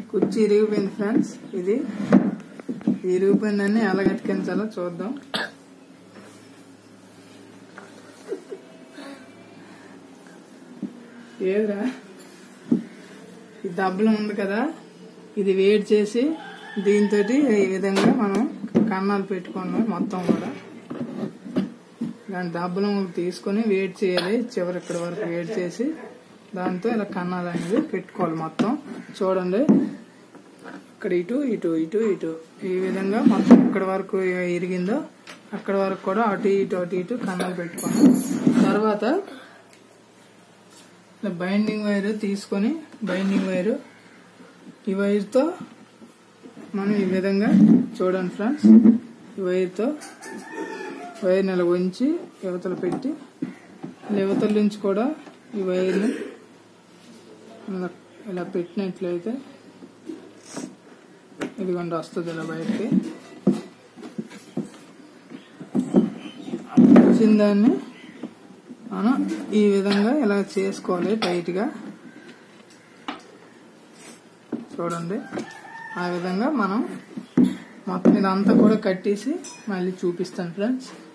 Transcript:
కుర్చీ ఇరిగిపోయింది ఫ్రెండ్స్ ఇది ఇరిగిపోయిందని ఎలా కతికించాలో చూద్దాం ఏదిరా ఈ దబ్బలం ఉంది కదా ఇది వేడి చేసి దీంతో ఈ విధంగా మనం కన్నాలు పెట్టుకున్నాం మొత్తం కూడా దాని దబ్బలం తీసుకొని వేడి చేయాలి చివరి ఇక్కడ వరకు వేడి చేసి దాంతో ఇలా కన్నాలు అనేది పెట్టుకోవాలి మొత్తం చూడండి ఇక్కడ ఇటు ఇటు ఇటు ఇటు ఈ విధంగా మొత్తం ఇక్కడ వరకు ఇరిగిందో అక్కడ వరకు కూడా అటు ఇటు అటు ఇటు కన్నాలు పెట్టుకోండి తర్వాత ఇలా బైండింగ్ వైర్ తీసుకొని బైండింగ్ వైర్ ఈ వైర్తో మనం ఈ విధంగా చూడండి ఫ్రెండ్స్ ఈ వైర్తో వైర్ని ఇలా ఉంచి యువతలు పెట్టి ఇలా యువతల నుంచి కూడా ఈ వైర్ని ఇలా ఇలా పెట్టినట్లయితే ఇదిగోండి వస్తుంది ఇలా బయటికి వచ్చిన దాన్ని మనం ఈ విధంగా ఇలా చేసుకోవాలి టైట్గా చూడండి ఆ విధంగా మనం మొత్తం ఇదంతా కూడా కట్టేసి మళ్ళీ చూపిస్తాను ఫ్రెండ్స్